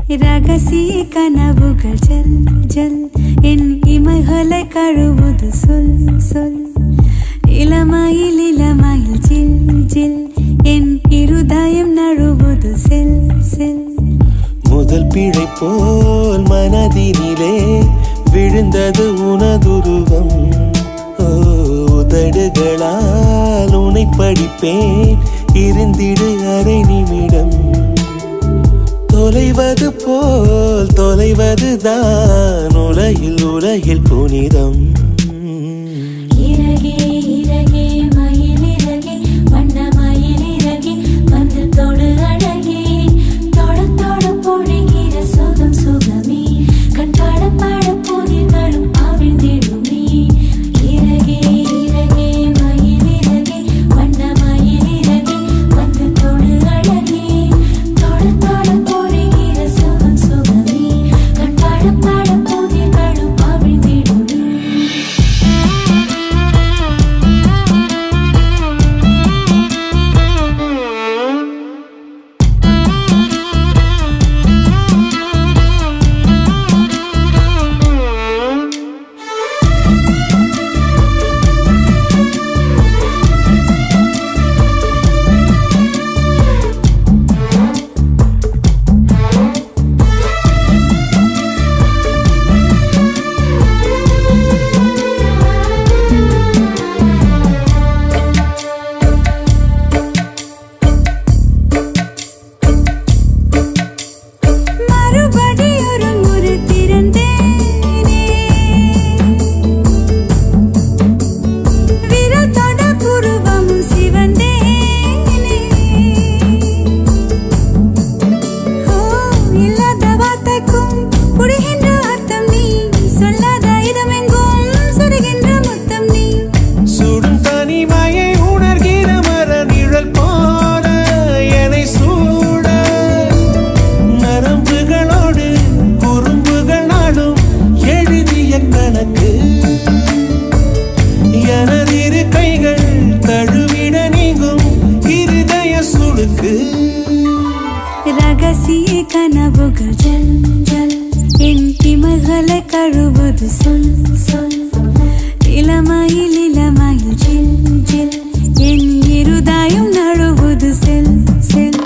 ரகசிய கனவுகள் ஜல் ஜல் என் இமைகளை கழுவுது சொல் சொல் இளமையில் இளமையில் ஜில் ஜில் என் இருதயம் நழுவுது செல் செல் முதல் பிழை போல் மனதினிலே விழுந்தது உனதுருவம் ஓ, உதடுகளால் உனை படிப்பேன் இருந்திடு அரை நிமிடம் தொலைவது போல் தொலைவதுதான் உலகில் உலகில் புனிதம் இறகே இறகே மயில் இறகே வண்ண மயில் இறகே வந்து தொடு அழகே தொட தொட பொழிகிற சுகம் சுகமே கண்பாட பாட புதிர்களும் அவிழ்ந்திடுமே இறகே இறகே மயில் இறகே வண்ண மயில் இறகே வந்து தொடு அழகே தொட தொட பொழிகிற சுகம் சுகமே கண்பாட பாட புதிர்களும் அவிழ்ந்திடுமே மறுபடி ஒரு முறை திறந்தேனே விரல் தொட புருவம் சிவந்தேனே ஓ இல்லாத வார்த்தைக்கும் புரிகின்ற அர்த்தம் நீ சொல்லாத இடமெங்கும் சுடுகின்ற முத்தம் நீ சுடும் தனிமையை உணர்கிற மர நிழல் போல என்னை சூட நரம்புகளோடு குறும்புகள் நாடும் எழுதிய கணக்கு எனதிரு கைகள் தழுவிட நீங்கும் இருதய சுடுக்கு ரகசிய கனவுகள் ஜல் ஜல் என் இமைகளை கழுவது சொல் சொல் இளமையில் இளமையில் ஜில் ஜில் என் இருதாயம் நழுவுது செல் செல்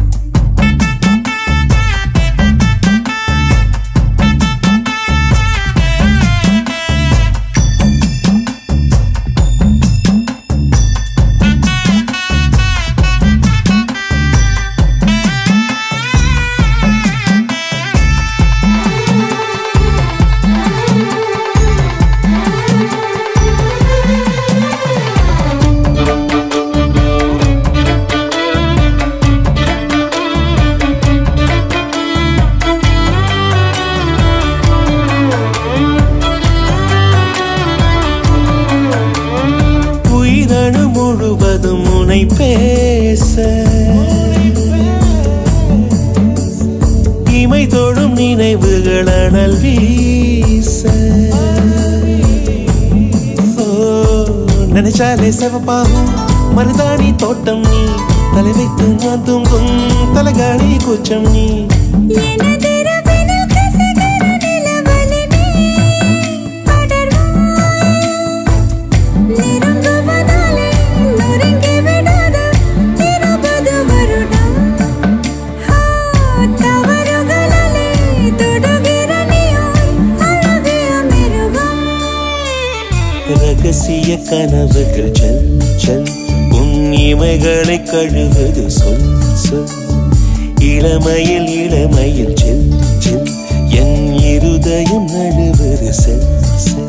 உயிரணு முழுவதும் உனை பேச இமை தொடும் நினைவுகள் அனல் வீச ஓ, நினைச்சாலே செவப்பாகும் மருதாணி தோட்டம் நீ தலை வைத்து நான் தூங்கும் தலகாணி கூச்சம் நீ எனதிரவினில் கசகர நிலவொளி நீ படர்வாய். நெருங்குவதாலே நொறுங்கி விடாத இருபது வருடம். ஆ, தவறுகளாலே தொடுகிற நீயாய் அழகிய மிருகம். ரகசிய கனவுகள் ஜல் ஜல் உன் இமைகளை கழுவது சொல் சொல் இளமையில் இளமையில் ஜெல் ஜெல் என் இருதயம் நழுவது செல் செல்